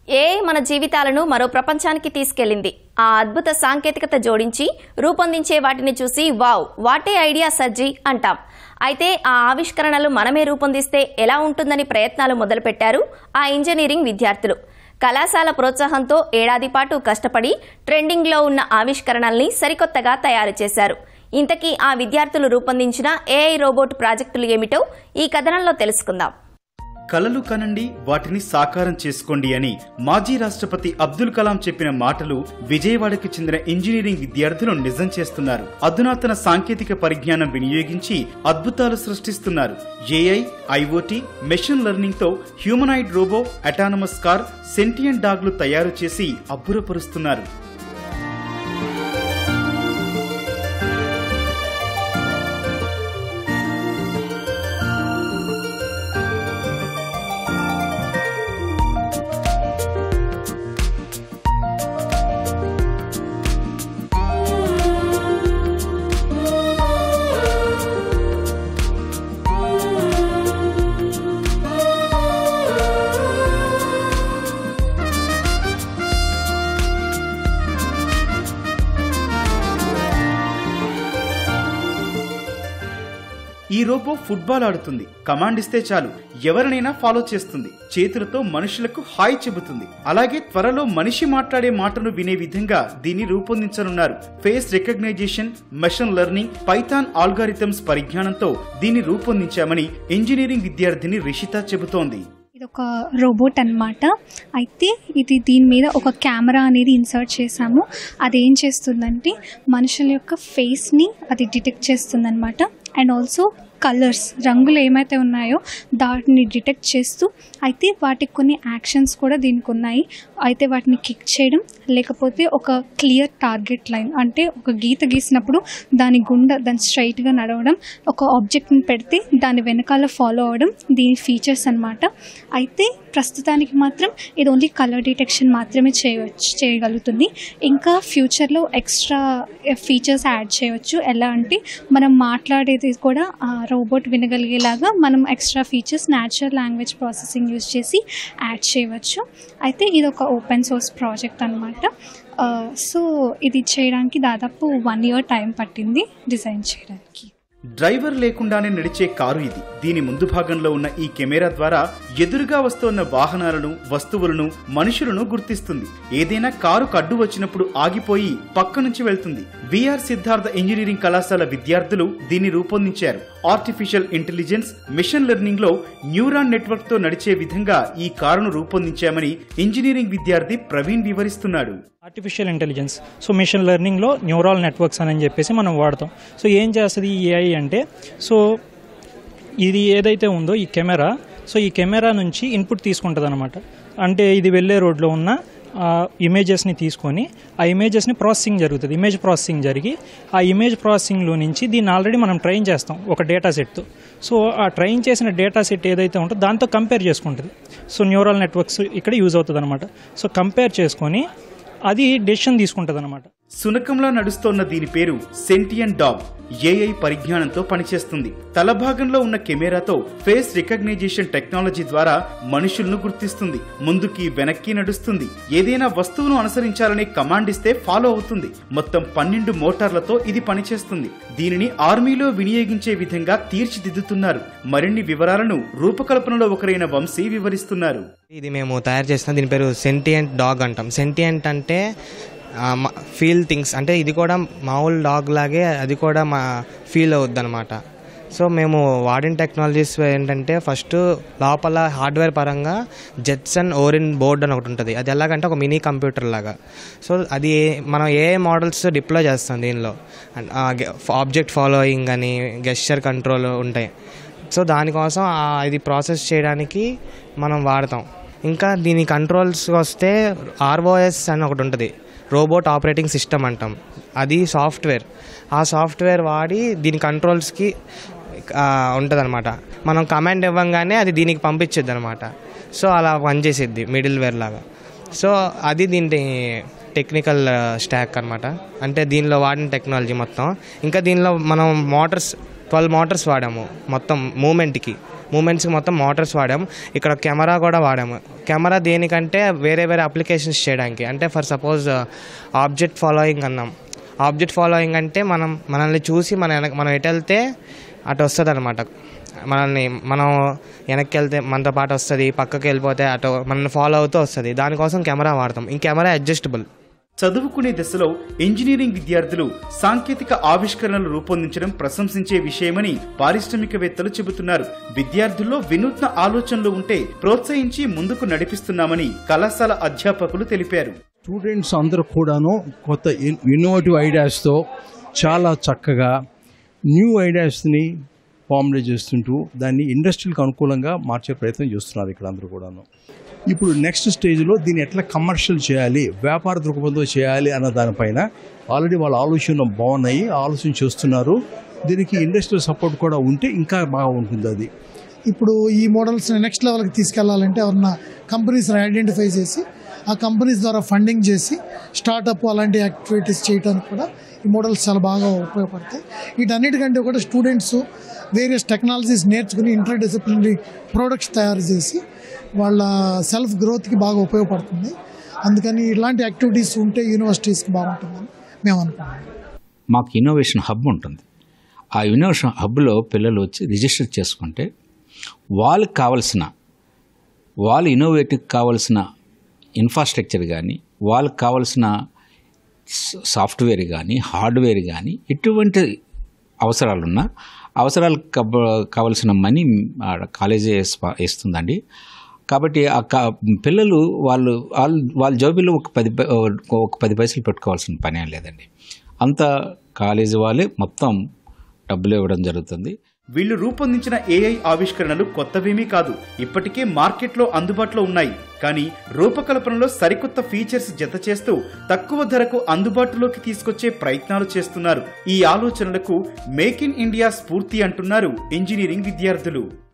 AI మన జీవితాలను మరో ప్రపంచానికి తీసుకెళ్లింది ఆ అద్భుత సాంకేతికత జోడించి రూపొందించే వాటిని చూసి వావ్ వాటే ఐడియా సజ్జి అంటాం అయితే ఆ ఆవిష్కరణలు మనమే రూపొందిస్తే ఎలా ఉంటుందని ప్రయత్నాలు మొదలుపెట్టారు ఆ ఇంజనీరింగ్ విద్యార్థులు కళాశాల ప్రోత్సాహంతో ఏడాది పాటు కష్టపడి ట్రెండింగ్లో ఉన్న ఆవిష్కరణల్ని సరికొత్తగా తయారు చేశారు ఇంతకీ ఆ విద్యార్థులు రూపొందించిన ఏఐ రోబోట్ ప్రాజెక్టులు ఏమిటో ఈ కథనంలో తెలుసుకుందాం కలలు కనండి వాటిని సాకారం చేసుకోండి అని మాజీ రాష్ట్రపతి అబ్దుల్ కలాం చెప్పిన మాటలు విజయవాడకు చెందిన ఇంజనీరింగ్ విద్యార్థులు నిజం చేస్తున్నారు అధునాతన సాంకేతిక పరిజ్ఞానం వినియోగించి అద్భుతాలు సృష్టిస్తున్నారు ఏఐ ఐఓటీ మెషిన్ లెర్నింగ్ తో humanoid robot autonomous car sentient డాగ్లు తయారు చేసి అబ్బురపరుస్తున్నారు ఈ రోబో ఫుట్బాల్ ఆడుతుంది కమాండ్ ఇస్తే చాలు ఎవరినైనా ఫాలో చేస్తుంది చేతులతో మనుషులకు హాయ్ చెబుతుంది అలాగే త్వరలో మనిషి మాట్లాడే మాటను వినే విధంగా దీన్ని రూపొందించనున్నారు face recognition machine learning Python algorithms పరిజ్ఞానంతో దీన్ని రూపొందించామని ఇంజనీరింగ్ విద్యార్థిని రిషిత చెబుతోంది ఇది ఒక రోబోట్ అన్నమాట అయితే ఇది దీని మీద ఒక కెమెరా అనేది ఇన్సర్ట్ చేసాము అది ఏం చేస్తుందంటే మనుషుల యొక్క ఫేస్ని అది డిటెక్ట్ చేస్తుందన్నమాట అండ్ ఆల్సో కలర్స్ రంగులు ఏమైతే ఉన్నాయో దాటిని డిటెక్ట్ చేస్తూ అయితే వాటికి కొన్ని యాక్షన్స్ కూడా దీనికి ఉన్నాయి అయితే వాటిని కిక్ చేయడం లేకపోతే ఒక క్లియర్ టార్గెట్ లైన్ అంటే ఒక గీత గీసినప్పుడు దాని గుండె దాని స్ట్రైట్గా నడవడం ఒక ఆబ్జెక్ట్ని పెడితే దాని వెనకాల ఫాలో అవ్వడం దీని ఫీచర్స్ అన్నమాట అయితే ప్రస్తుతానికి మాత్రం ఇది ఓన్లీ కలర్ డిటెక్షన్ మాత్రమే చేయవచ్చు చేయగలుగుతుంది ఇంకా ఫ్యూచర్లో ఎక్స్ట్రా ఫీచర్స్ యాడ్ చేయవచ్చు ఎలా అంటే మనం మాట్లాడేది కూడా ఆ రోబోట్ వినగలిగేలాగా మనం extra features natural language processing use చేసి యాడ్ చేయవచ్చు అయితే ఇది ఒక ఓపెన్ సోర్స్ ప్రాజెక్ట్ అనమాట సో ఇది చేయడానికి దాదాపు వన్ ఇయర్ టైం పట్టింది డిజైన్ చేయడానికి డ్రైవర్ లేకుండానే నడిచే కారు ఇది దీని ముందు భాగంలో ఉన్న ఈ కెమెరా ద్వారా ఎదురుగా వస్తున్న వాహనాలను వస్తువులను మనుషులను గుర్తిస్తుంది ఏదైనా కారు కడ్డు వచ్చినప్పుడు ఆగిపోయి పక్క నుంచి వెళ్తుంది విఆర్ సిద్ధార్థ ఇంజనీరింగ్ కళాశాల విద్యార్థులు దీన్ని రూపొందించారు ఆర్టిఫిషియల్ ఇంటెలిజెన్స్ మిషన్ లెర్నింగ్ లో న్యూరాన్ నెట్వర్క్ తో నడిచే విధంగా ఈ కారును రూపొందించామని ఇంజనీరింగ్ విద్యార్థి ప్రవీణ్ వివరిస్తున్నాడు ఆర్టిఫిషియల్ ఇంటెలిజెన్స్ సో మిషన్ లెర్నింగ్లో న్యూరాల్ నెట్వర్క్స్ అని చెప్పేసి మనం వాడతాం సో ఏం చేస్తుంది ఈ ఏఐ అంటే సో ఇది ఏదైతే ఉందో ఈ కెమెరా సో ఈ కెమెరా నుంచి ఇన్పుట్ తీసుకుంటుంది అనమాట అంటే ఇది వెళ్ళే రోడ్లో ఉన్న ఇమేజెస్ని తీసుకొని ఆ ఇమేజెస్ని ప్రాసెసింగ్ జరుగుతుంది ఇమేజ్ ప్రాసెసింగ్ జరిగి ఆ ఇమేజ్ ప్రాసెసింగ్లో నుంచి దీన్ని ఆల్రెడీ మనం ట్రైన్ చేస్తాం ఒక డేటా సెట్తో సో ఆ ట్రైన్ చేసిన డేటా సెట్ ఏదైతే ఉంటుందో దాంతో కంపేర్ చేసుకుంటుంది సో న్యూరల్ నెట్వర్క్స్ ఇక్కడ యూజ్ అవుతుంది అనమాట సో కంపేర్ చేసుకొని అది డెసిషన్ తీసుకుంటుంది అనమాట సునకంలా నడుస్తోన్న దీని పేరు సెంటియన్ డాగ్ ఏఐ పరిజ్ఞానంతో పనిచేస్తుంది తల భాగంలో ఉన్న కెమెరాతో ఫేస్ రికగ్నైజేషన్ టెక్నాలజీ ద్వారా మనుషులను గుర్తిస్తుంది ముందుకి వెనక్కి నడుస్తుంది ఏదైనా వస్తువును అనుసరించాలని కమాండ్ ఇస్తే ఫాలో అవుతుంది మొత్తం పన్నెండు మోటార్లతో ఇది పనిచేస్తుంది దీనిని ఆర్మీలో వినియోగించే విధంగా తీర్చిదిద్దుతున్నారు మరిన్ని వివరాలను రూపకల్పనలో ఒకరైన వంశీ వివరిస్తున్నారు ఇది మేము తయారు చేస్తాం దీని పేరు సెంటియంట్ డాగ్ అంటాం సెంటియంట్ అంటే ఫీల్ థింగ్స్ అంటే ఇది కూడా మామూలు డాగ్ లాగే అది కూడా మా ఫీల్ అవుద్ది అనమాట సో మేము వాడిన టెక్నాలజీస్ ఏంటంటే ఫస్ట్ లోపల హార్డ్వేర్ పరంగా జెట్సన్ ఓరిన్ బోర్డ్ అని ఒకటి ఉంటుంది అది ఎలాగంటే ఒక మినీ కంప్యూటర్ లాగా సో అది మనం ఏ మోడల్స్ డిప్లాయ్ చేస్తాం దీనిలో ఆబ్జెక్ట్ ఫాలోయింగ్ అని గెస్చర్ కంట్రోల్ ఉంటాయి సో దానికోసం ఆ- ఇది ప్రాసెస్ చేయడానికి మనం వాడతాం ఇంకా దీని కంట్రోల్స్ వస్తే ఆర్ఓఎస్ అని ఒకటి ఉంటుంది రోబోట్ ఆపరేటింగ్ సిస్టమ్ అంటాం అది సాఫ్ట్వేర్ ఆ సాఫ్ట్వేర్ వాడి దీని కంట్రోల్స్కి ఉంటుంది అనమాట మనం కమాండ్ ఇవ్వంగానే అది దీనికి పంపించిద్ది అనమాట సో అలా పనిచేసిద్ది మిడిల్ వేర్ లాగా సో అది దీని టెక్నికల్ స్టాక్ అనమాట అంటే దీనిలో వాడిన టెక్నాలజీ మొత్తం ఇంకా దీనిలో మనం మోటార్స్ ట్వెల్వ్ మోటార్స్ వాడాము మొత్తం మూమెంట్కి మూమెంట్స్కి మొత్తం మోటార్స్ వాడాము ఇక్కడ కెమెరా కూడా వాడాము కెమెరా దేనికంటే వేరే వేరే అప్లికేషన్స్ చేయడానికి అంటే ఫర్ సపోజ్ ఆబ్జెక్ట్ ఫాలోయింగ్ అన్నాం ఆబ్జెక్ట్ ఫాలోయింగ్ అంటే మనం మనల్ని చూసి మన వెనక మనం ఎటు వెళ్తే అటు వస్తుంది అనమాట మనల్ని మనం వెనక్కి వెళ్తే మనతో పాటు వస్తుంది పక్కకి వెళ్ళిపోతే అటు మనల్ని ఫాలో అవుతూ వస్తుంది దానికోసం కెమెరా వాడతాం ఈ కెమెరా అడ్జస్టబుల్ చదువుకునే దశలో ఇంజనీరింగ్ విద్యార్థులు సాంకేతిక ఆవిష్కరణలు రూపొందించడం ప్రశంసించే విషయమని పారిశ్రామికవేత్తలు చెబుతున్నారు విద్యార్థుల్లో వినూత్న ఆలోచనలు ఉంటే ప్రోత్సహించి ముందుకు నడిపిస్తున్నామని కళాశాల అధ్యాపకులు తెలిపారు స్టూడెంట్స్ అందరూ కూడాను కొత్త ఇన్- ఇన్నోవేటివ్ ఐడియాస్తో చాలా చక్కగా న్యూ ఐడియాస్ని ఫార్ములేట్ చేస్తుంటూ దాన్ని ఇండస్ట్రీలకు అనుకూలంగా మార్చే ప్రయత్నం చేస్తున్నారు ఇక్కడ అందరూ కూడాను ఇప్పుడు నెక్స్ట్ స్టేజ్లో దీన్ని ఎట్లా కమర్షియల్ చేయాలి వ్యాపార దృక్పథంతో చేయాలి అన్న దానిపైన ఆల్రెడీ వాళ్ళ ఆలోచనలు బాగున్నాయి ఆ ఆలోచన చేస్తున్నారు దీనికి ఇండస్ట్రియల్ సపోర్ట్ కూడా ఉంటే ఇంకా బాగా ఉంటుంది అది ఇప్పుడు ఈ మోడల్స్ని నెక్స్ట్ లెవెల్కి తీసుకెళ్లాలంటే ఎవరన్నా కంపెనీస్ని ఐడెంటిఫై చేసి ఆ కంపెనీస్ ద్వారా ఫండింగ్ చేసి స్టార్టప్ అలాంటి యాక్టివిటీస్ చేయడానికి కూడా ఈ మోడల్స్ చాలా బాగా ఉపయోగపడతాయి వీటన్నిటికంటే కూడా స్టూడెంట్స్ వేరియస్ టెక్నాలజీస్ నేర్చుకుని ఇంటర్ డిసిప్లినరీ ప్రోడక్ట్స్ తయారు చేసి వాళ్ళ సెల్ఫ్ గ్రోత్కి బాగా ఉపయోగపడుతుంది అందుకని ఇలాంటి యాక్టివిటీస్ ఉంటే యూనివర్సిటీస్కి బాగుంటుందని మేము అనుకుంటున్నాం మాకు ఇన్నోవేషన్ హబ్ ఉంటుంది ఆ ఇన్నోవేషన్ హబ్లో పిల్లలు వచ్చి రిజిస్టర్ చేసుకుంటే వాళ్ళకి కావలసిన వాళ్ళు ఇన్నోవేటివ్ కావాల్సిన ఇన్ఫ్రాస్ట్రక్చర్ కానీ వాళ్ళకి కావాల్సిన స- సాఫ్ట్వేర్ కానీ హార్డ్వేర్ కానీ ఎటువంటి అవసరాలున్నా అవసరాలకు కబ- కావలసిన మనీ ఆడ కాలేజీ ఇస్ప- ఇస్తుందండి కాబట్టి ఆ కా- పిల్లలు వాళ్ళు వాళ్ళు వాళ్ళ జోబీలో ఒక పది పై- ఒక పది పైసలు పెట్టుకోవాల్సిన పని ఏం లేదండి అంతా కాలేజీ వాళ్ళే మొత్తం డబ్బులు ఇవ్వడం జరుగుతుంది వీళ్ళు రూపొందించిన ఏఐ ఆవిష్కరణలు కొత్తవేమీ కాదు ఇప్పటికే మార్కెట్లో అందుబాటులో ఉన్నాయి కానీ రూపకల్పనలో సరికొత్త ఫీచర్స్ జత చేస్తూ తక్కువ ధరకు అందుబాటులోకి తీసుకొచ్చే ప్రయత్నాలు చేస్తున్నారు ఈ ఆలోచనలకు మేక్ ఇన్ ఇండియా స్ఫూర్తి అంటున్నారు ఇంజనీరింగ్ విద్యార్థులు